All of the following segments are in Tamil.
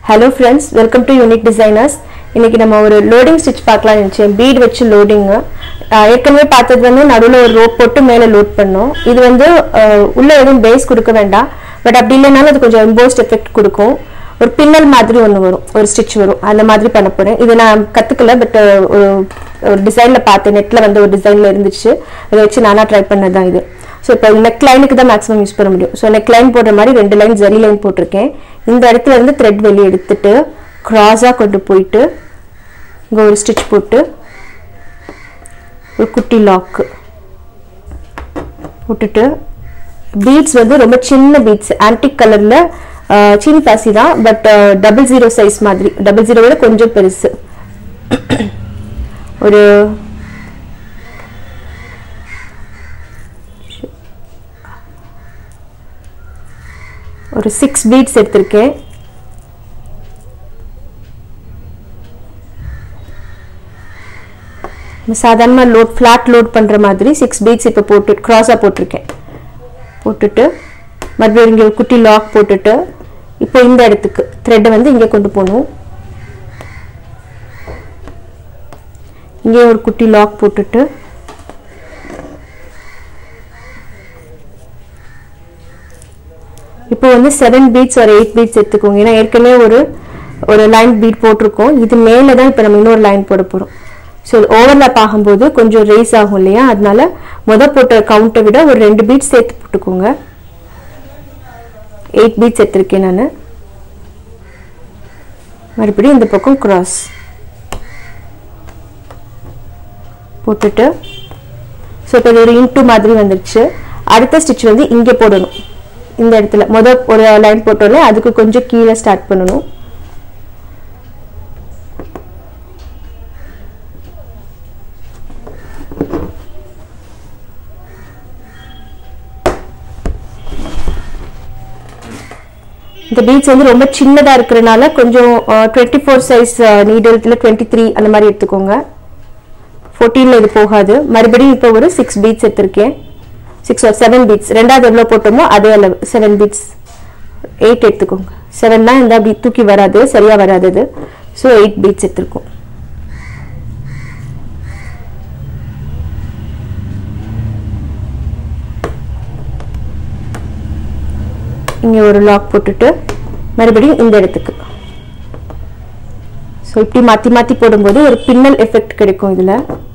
hello friends welcome to unique designers இன்னைக்கு நம்ம ஒரு லோடிங் ஸ்டிச் பார்க்கலாம் நினச்சேன் பீட் வச்சு லோடிங்கு ஏற்கனவே பார்த்தது வந்து நடுவில் ஒரு ரோப் போட்டு மேலே லோட் பண்ணோம் இது வந்து அஹ், உள்ள எதுவும் பேஸ் கொடுக்க வேண்டாம் பட் அப்படி இல்லைனாலும் அது கொஞ்சம் எம்போஸ்ட் எஃபெக்ட் கொடுக்கும் ஒரு பின்னல் மாதிரி ஒன்று வரும் ஒரு ஸ்டிச் வரும் அந்த மாதிரி பண்ண போகிறேன் இது நான் கற்றுக்கல பட் ஒரு ஒரு டிசைனில் பார்த்தேன் நெட்டில் வந்து ஒரு டிசைனில் இருந்துச்சு அதை வச்சு நானாக ட்ரை பண்ணது தான் இது ஸோ இப்போ நெக் லைனுக்கு தான் மேக்ஸிமம் யூஸ் பண்ண முடியும் ஸோ நெக் லைன் போடுற மாதிரி ரெண்டு லைன் ஜரி லைன் போட்டிருக்கேன் இந்த இடத்துல இருந்து த்ரெட் வெளியே எடுத்துட்டு க்ராஸாக கொண்டு போயிட்டு இங்கே ஒரு ஸ்டிச் போட்டு ஒரு குட்டி லாக்கு போட்டுட்டு பீட்ஸ் வந்து ரொம்ப சின்ன பீட்ஸ் ஆன்டிக் கலரில் சீனி பாசி தான் பட் டபுள் ஜீரோ சைஸ் மாதிரி டபுள் ஜீரோ விட கொஞ்சம் பெருசு ஒரு ஒரு சிக்ஸ் பீட்ஸ் எடுத்திருக்கேன் சாதாரணமாக லோட் ஃப்ளாட் லோட் பண்ணுற மாதிரி சிக்ஸ் பீட்ஸ் இப்போ போட்டு க்ராஸாக போட்டிருக்கேன் போட்டுட்டு மறுபடியும் இங்கே ஒரு குட்டி லாக் போட்டுட்டு இப்போ இந்த இடத்துக்கு த்ரெட்டை வந்து இங்கே கொண்டு போகணும் இங்கே ஒரு குட்டி லாக் போட்டுட்டு இப்போ வந்து செவன் பீட்ஸ் ஒரு எயிட் பீட்ஸ் எடுத்துக்கோங்க ஏன்னா ஏற்கனவே ஒரு ஒரு லைன் பீட் போட்டிருக்கோம் இது மேலே தான் இப்போ நம்ம இன்னொரு லைன் போட போகிறோம் ஸோ ஓவர்லாப் ஆகும்போது கொஞ்சம் ரேஸ் ஆகும் இல்லையா அதனால முத போட்ட கவுண்ட்டை விட ஒரு ரெண்டு பீட்ஸ் சேர்த்து போட்டுக்கோங்க எயிட் பீட்ஸ் எடுத்திருக்கேன் நான் மறுபடியும் இந்த பக்கம் கிராஸ் போட்டுட்டு ஸோ இப்போ இது ஒரு இன்ட்டு மாதிரி வந்துருச்சு அடுத்த ஸ்டிச் வந்து இங்கே போடணும் இந்த இடத்துல முத ஒரு லைன் போட்டோன்னே அதுக்கு கொஞ்சம் கீழே ஸ்டார்ட் பண்ணணும் இந்த பீட்ஸ் வந்து ரொம்ப சின்னதா இருக்கிறனால கொஞ்சம் twenty four size needle twenty three அந்த மாதிரி எடுத்துக்கோங்க ஃபோர்டீனில் இது போகாது மறுபடியும் இப்போ ஒரு சிக்ஸ் பீட்ஸ் எடுத்திருக்கேன் சிக்ஸ் ஆர் செவன் பீட்ஸ் ரெண்டாவது எவ்வளோ போட்டோமோ அதே அளவு செவன் பீட்ஸ் எயிட் எடுத்துக்கோங்க செவன் தான் இந்த அப்படி தூக்கி வராது சரியாக வராது அது ஸோ எயிட் பீட்ஸ் எடுத்திருக்கோம் இங்கே ஒரு லாக் போட்டுட்டு மறுபடியும் இந்த இடத்துக்கு ஸோ இப்படி மாற்றி மாற்றி போடும்போது ஒரு பின்னல் எஃபெக்ட் கிடைக்கும் இதில்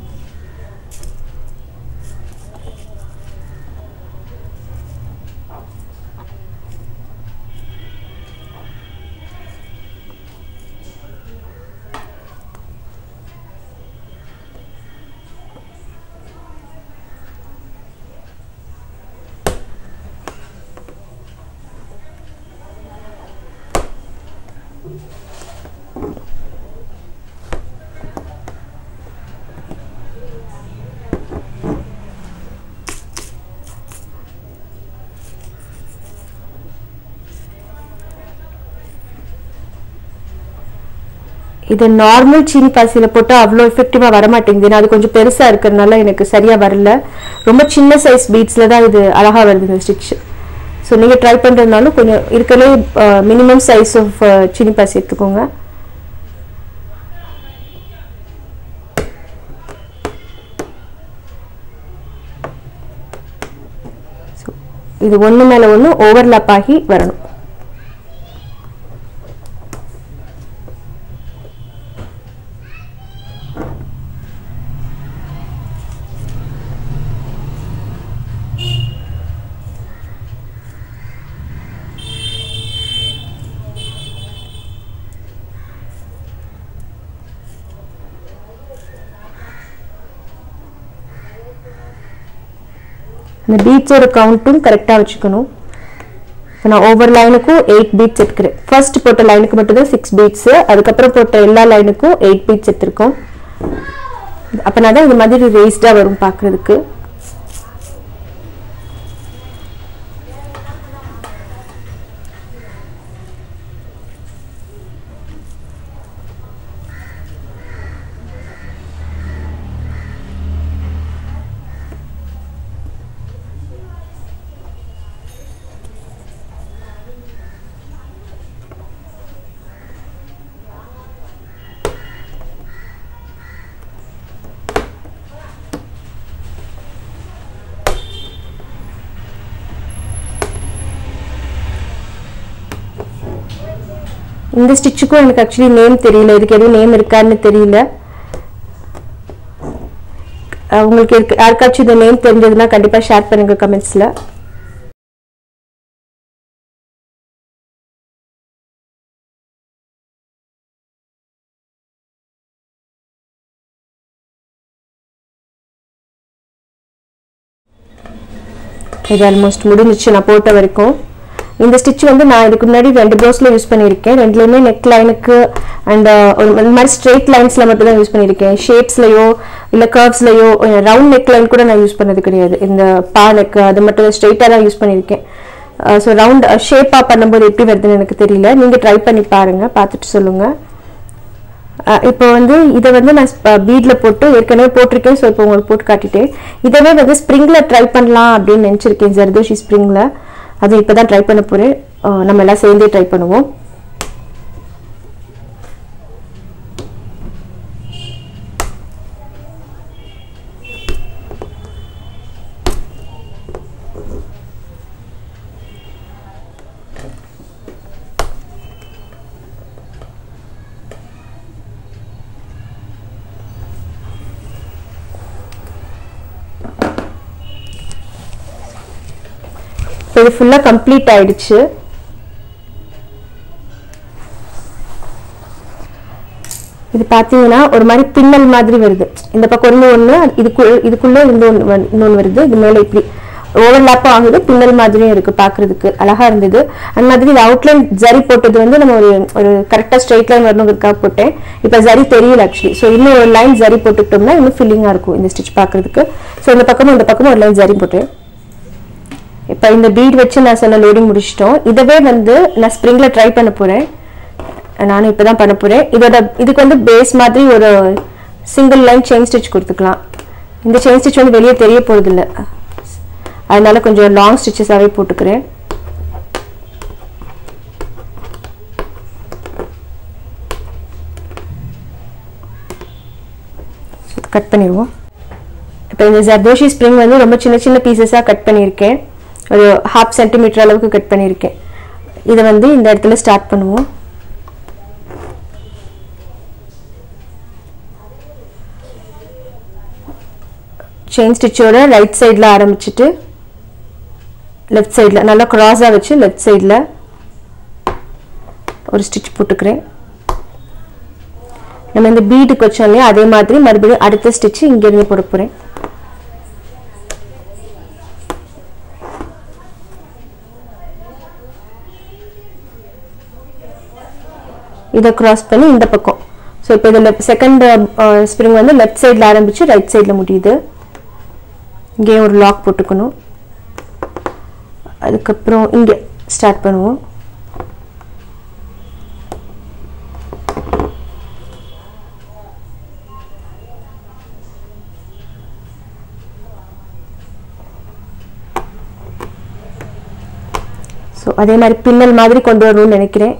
இது நார்மல் சீனி பாசியில் போட்டால் அவ்வளோ எஃபெக்டிவாக வர மாட்டேங்குது ஏன்னா அது கொஞ்சம் பெருசாக இருக்கிறதுனால எனக்கு சரியாக வரல ரொம்ப சின்ன சைஸ் பீட்ஸில் தான் இது அழகாக வருது இந்த ஸ்டிச் ஸோ நீங்கள் ட்ரை பண்ணுறதுனாலும் கொஞ்சம் இருக்கிறதே மினிமம் சைஸ் ஆஃப் சீனி பாசி எடுத்துக்கோங்க So, இது ஒன்று மேலே ஒன்று ஓவர்லாப் ஆகி வரணும் அந்த பீட்ஸோட கவுண்ட்டும் கரெக்டாக வச்சுக்கணும் இப்போ நான் ஒவ்வொரு லைனுக்கும் எயிட் பீட்ஸ் எடுக்கிறேன் ஃபர்ஸ்ட் போட்ட லைனுக்கு மட்டும்தான் சிக்ஸ் பீட்ஸு அதுக்கப்புறம் போட்ட எல்லா லைனுக்கும் எயிட் பீட்ஸ் எடுத்திருக்கோம் அப்போனா தான் இந்த மாதிரி ரேஸ்டாக வரும் பார்க்குறதுக்கு இந்த ஸ்டிச்சுக்கும் எனக்கு ஆக்சுவலி நேம் தெரியல இதுக்கு எதுவும் நேம் இருக்கான்னு தெரியல அஹ் உங்களுக்கு இருக்கு யாருக்காச்சும் இந்த நேம் தெரிஞ்சதுன்னா கண்டிப்பாக ஷேர் பண்ணுங்க கமெண்ட்ஸில் இது ஆல்மோஸ்ட் முடிஞ்சிச்சு நான் போட்ட வரைக்கும் இந்த ஸ்டிச் வந்து நான் இதுக்கு முன்னாடி ரெண்டு ப்ளவுஸ்ல யூஸ் பண்ணியிருக்கேன் ரெண்டுலையுமே நெக் லைனுக்கு அண்ட் ஒரு இந்த மாதிரி ஸ்ட்ரெயிட் லைன்ஸ்ல மட்டும் தான் யூஸ் பண்ணியிருக்கேன் ஷேப்ஸ்லயோ இல்ல கர்வ்ஸ்லயோ ரவுண்ட் நெக் லைன் கூட நான் யூஸ் பண்ணது கிடையாது இந்த பா நெக் அது மட்டும் ஸ்ட்ரெயிட்டாக தான் யூஸ் பண்ணியிருக்கேன் ஸோ ரவுண்ட் ஷேப்பாக பண்ணும்போது எப்படி வருதுன்னு எனக்கு தெரியல நீங்க ட்ரை பண்ணி பாருங்க பார்த்துட்டு சொல்லுங்க அஹ் இப்போ வந்து இதை வந்து நான் பீட்ல போட்டு ஏற்கனவே போட்டிருக்கேன் ஸோ இப்போ உங்களுக்கு போட்டு காட்டிட்டேன் இதவே வந்து ஸ்ப்ரிங்ல ட்ரை பண்ணலாம் அப்படின்னு நினச்சிருக்கேன் ஜர்தோஷி ஸ்ப்ரிங்ல அது இப்போ தான் ட்ரை பண்ண போறேன் அஹ் நம்ம எல்லாம் சேர்ந்தே ட்ரை பண்ணுவோம் இப்போ இது ஃபுல்லாக கம்ப்ளீட் ஆயிடுச்சு இது பார்த்தீங்கன்னா ஒரு மாதிரி பின்னல் மாதிரி வருது இந்த பக்கம் இருந்து ஒன்று இதுக்குள்ள இதுக்குள்ள இருந்து ஒன்று இன்னொன்று வருது இது மேலே இப்படி ஓவர்லாப்பும் ஆகுது பின்னல் மாதிரியும் இருக்கு பார்க்கிறதுக்கு அழகா இருந்தது அந்த மாதிரி இது அவுட்லைன் ஜரி போட்டது வந்து நம்ம ஒரு ஒரு கரெக்டாக ஸ்ட்ரெயிட் லைன் வரணுங்கிறதுக்காக போட்டேன் இப்போ ஜரி தெரியல ஆக்சுவலி ஸோ இன்னும் ஒரு லைன் ஜரி போட்டுக்கிட்டோம்னா இன்னும் ஃபில்லிங்காக இருக்கும் இந்த ஸ்டிச் பார்க்கிறதுக்கு ஸோ இந்த பக்கமும் இந்த பக்கமும் ஒரு லைன் ஜரி போட்டேன் இப்போ இந்த பீட் வச்சு நான் சொன்ன லோடிங் முடிச்சிட்டோம் இதவே வந்து நான் ஸ்ப்ரிங்ல ட்ரை பண்ண போறேன் நானும் இப்போ தான் பண்ண போறேன் இதோட இதுக்கு வந்து பேஸ் மாதிரி ஒரு சிங்கிள் லைன் செயின் ஸ்டிச் கொடுத்துக்கலாம் இந்த செயின் ஸ்டிச் வந்து வெளியே தெரிய போறது இல்ல அதனால கொஞ்சம் லாங் ஸ்டிச்சஸாகவே போட்டுக்கிறேன் கட் பண்ணிடுவோம் இப்போ இந்த ஜர்தோஷி ஸ்ப்ரிங் வந்து ரொம்ப சின்ன சின்ன பீசஸாக கட் பண்ணியிருக்கேன் ஒரு ஹாஃப் சென்டிமீட்டர் அளவுக்கு கட் பண்ணியிருக்கேன் இதை வந்து இந்த இடத்துல ஸ்டார்ட் பண்ணுவோம் செயின் ஸ்டிச்சோட ரைட் சைடில் ஆரம்பிச்சுட்டு லெஃப்ட் சைடில் நல்லா க்ராஸாக வச்சு லெஃப்ட் சைடில் ஒரு ஸ்டிச் போட்டுக்கிறேன் நம்ம இந்த பீடுக்கு வச்சோம் இல்லையா அதே மாதிரி மறுபடியும் அடுத்த ஸ்டிச் இங்கேருந்து போட போகிறேன் இதை கிராஸ் பண்ணி இந்த பக்கம் ஸோ இப்போ இதில் செகண்ட் ஸ்ப்ரிங் வந்து லெஃப்ட் சைடில் ஆரம்பித்து ரைட் சைடில் முடியுது இங்கேயும் ஒரு லாக் போட்டுக்கணும் அதுக்கப்புறம் இங்கே ஸ்டார்ட் பண்ணுவோம் ஸோ அதே மாதிரி பின்னல் மாதிரி கொண்டு வரணும்னு நினைக்கிறேன்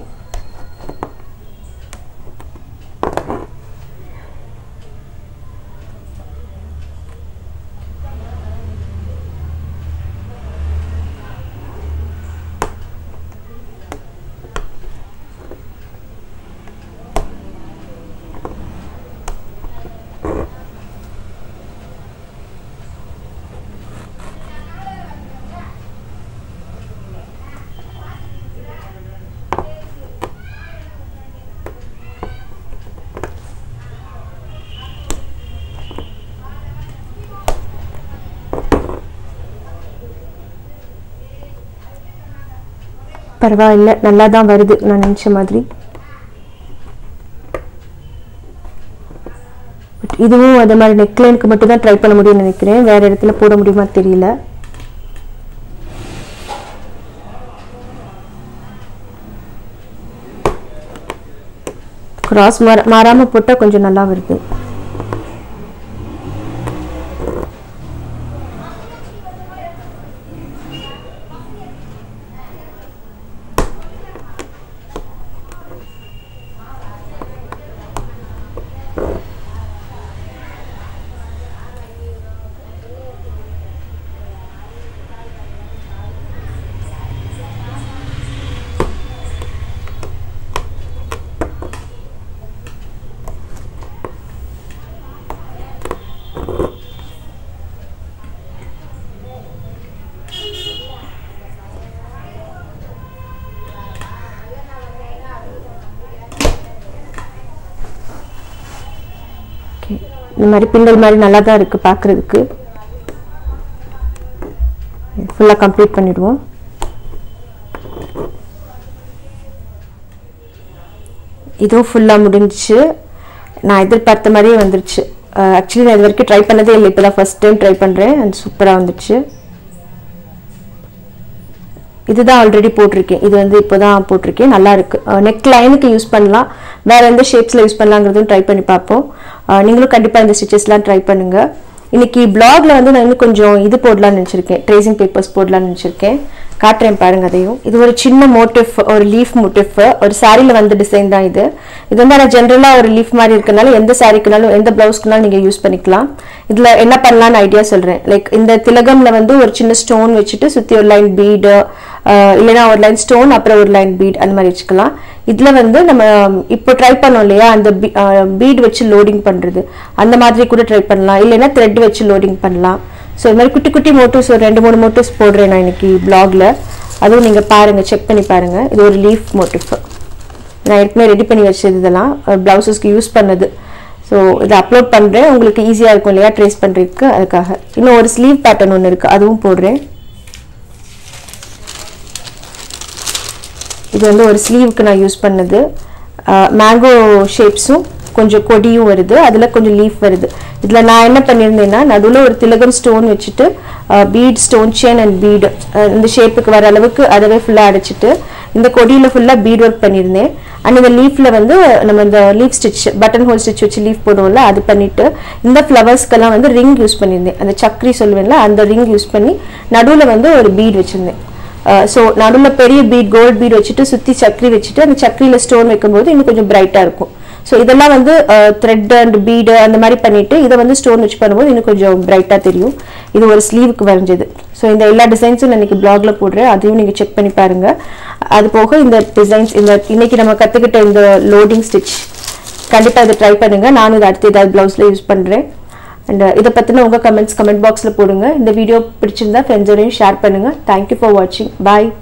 பரவாயில்ல நல்லா தான் வருது நான் நினச்ச மாதிரி பட் இதுவும் அதே மாதிரி நெக்லைனுக்கு மட்டும் தான் ட்ரை பண்ண முடியும்னு நினைக்கிறேன் வேற இடத்துல போட முடியுமா தெரியல கிராஸ் மாற மாறாம போட்டால் கொஞ்சம் நல்லா வருது ஓகே இந்த மாதிரி பின்னல் மாதிரி நல்லா தான் இருக்குது பார்க்குறதுக்கு ஃபுல்லாக கம்ப்ளீட் பண்ணிடுவோம் இதுவும் ஃபுல்லாக முடிஞ்சிச்சு நான் எதிர்பார்த்த மாதிரியே வந்துருச்சு ஆக்சுவலி நான் இது வரைக்கும் ட்ரை பண்ணதே இல்லை இப்போ தான் ஃபஸ்ட் டைம் ட்ரை பண்ணுறேன் அண்ட் சூப்பராக வந்துச்சு இதுதான் ஆல்ரெடி போட்டிருக்கேன் இது வந்து இப்போ தான் போட்டிருக்கேன் நல்லா இருக்கு நெக் லைனுக்கு யூஸ் பண்ணலாம் வேற எந்த ஷேப்ஸில் யூஸ் பண்ணலாங்கிறதும் ட்ரை பண்ணி பார்ப்போம் அஹ் நீங்களும் கண்டிப்பாக இந்த ஸ்டிச்சஸ்லாம் ட்ரை பண்ணுங்க இன்னைக்கு பிளாக்ல வந்து நான் இன்னும் கொஞ்சம் இது போடலாம்னு நினச்சிருக்கேன் ட்ரேசிங் பேப்பர்ஸ் போடலாம்னு நினச்சிருக்கேன் காட்டுறேன் பாருங்க அதையும் இது ஒரு சின்ன மோட்டிஃப் ஒரு லீஃப் மோட்டிஃப் ஒரு சாரியில் வந்த டிசைன் தான் இது இது வந்து ஆனால் ஜென்ரலாக ஒரு லீஃப் மாதிரி இருக்கனால எந்த சாரிக்குனாலும் எந்த பிளவுஸ்க்குனாலும் நீங்கள் யூஸ் பண்ணிக்கலாம் இதில் என்ன பண்ணலாம்னு ஐடியா சொல்கிறேன் லைக் இந்த திலகம்ல வந்து ஒரு சின்ன ஸ்டோன் வச்சுட்டு சுற்றி ஒரு லைன் பீடு இல்லைன்னா ஒரு லைன் ஸ்டோன் அப்புறம் ஒரு லைன் பீட் அந்த மாதிரி வச்சுக்கலாம் இதில் வந்து நம்ம இப்போ ட்ரை பண்ணோம் இல்லையா அந்த பீட் வச்சு லோடிங் பண்ணுறது அந்த மாதிரி கூட ட்ரை பண்ணலாம் இல்லைன்னா த்ரெட் வச்சு லோடிங் பண்ணலாம் ஸோ இது மாதிரி குட்டி குட்டி மோட்டிவ்ஸ் ஒரு ரெண்டு மூணு மோட்டிவ்ஸ் போடுறேன் நான் இன்னைக்கு பிளாக்ல அதுவும் நீங்கள் பாருங்கள் செக் பண்ணி பாருங்கள் இது ஒரு லீஃப் மோட்டிவ் நான் ஏற்கனவே ரெடி பண்ணி வச்சது இதெல்லாம் ப்ளவுசஸ்க்கு யூஸ் பண்ணது ஸோ இதை அப்லோட் பண்ணுறேன் உங்களுக்கு ஈஸியாக இருக்கும் இல்லையா ட்ரேஸ் பண்ணுறதுக்கு அதுக்காக இன்னும் ஒரு ஸ்லீவ் பேட்டர்ன் ஒன்று இருக்குது அதுவும் போடுறேன் இது வந்து ஒரு ஸ்லீவுக்கு நான் யூஸ் பண்ணது மேங்கோ ஷேப்ஸும் கொஞ்சம் கொடியும் வருது அதில் கொஞ்சம் லீஃப் வருது இதில் நான் என்ன பண்ணியிருந்தேன்னா நடுவில் ஒரு திலகம் ஸ்டோன் வச்சுட்டு bead stone chain and bead இந்த ஷேப்புக்கு வர அளவுக்கு அதவே ஃபுல்லாக அடைச்சிட்டு இந்த கொடியில் ஃபுல்லாக பீட் ஒர்க் பண்ணியிருந்தேன் அண்ட் இந்த லீஃபில் வந்து நம்ம இந்த leaf stitch button hole stitch வச்சு லீஃப் போடுவோம்ல அது பண்ணிட்டு இந்த ஃப்ளவர்ஸ்க்கெல்லாம் வந்து ரிங் யூஸ் பண்ணியிருந்தேன் அந்த சக்கரி சொல்லுவேன்ல அந்த ரிங் யூஸ் பண்ணி நடுவில் வந்து ஒரு பீட் வச்சுருந்தேன் ஸோ நடுவில் பெரிய பீட் கோல்ட் பீட் வச்சுட்டு சுற்றி சக்கரி வச்சுட்டு அந்த சக்கரியில் ஸ்டோன் வைக்கும்போது இன்னும் கொஞ்சம் பிரைட்டாக இருக்கும் ஸோ இதெல்லாம் வந்து த்ரெட் அண்ட் பீடு அந்த மாதிரி பண்ணிட்டு இதை வந்து ஸ்டோன் வச்சு பண்ணும்போது இன்னும் கொஞ்சம் பிரைட்டாக தெரியும் இது ஒரு ஸ்லீவுக்கு வரைஞ்சது ஸோ இந்த எல்லா டிசைன்ஸும் நான் இன்னைக்கு பிளாக்ல போடுறேன் அதையும் நீங்கள் செக் பண்ணி பாருங்க அது போக இந்த டிசைன்ஸ் இந்த இன்னைக்கு நம்ம கற்றுக்கிட்ட இந்த லோடிங் ஸ்டிச் கண்டிப்பாக இதை ட்ரை பண்ணுங்க நானும் இதை அடுத்து ஏதாவது ப்ளவுஸில் யூஸ் பண்ணுறேன் அண்ட் இதை பற்றின உங்கள் கமெண்ட்ஸ் கமெண்ட் பாக்ஸில் போடுங்க இந்த வீடியோ பிடிச்சிருந்தா ஃப்ரெண்ட்ஸோடையும் ஷேர் பண்ணுங்கள் தேங்க்யூ ஃபார் வாட்சிங் பாய்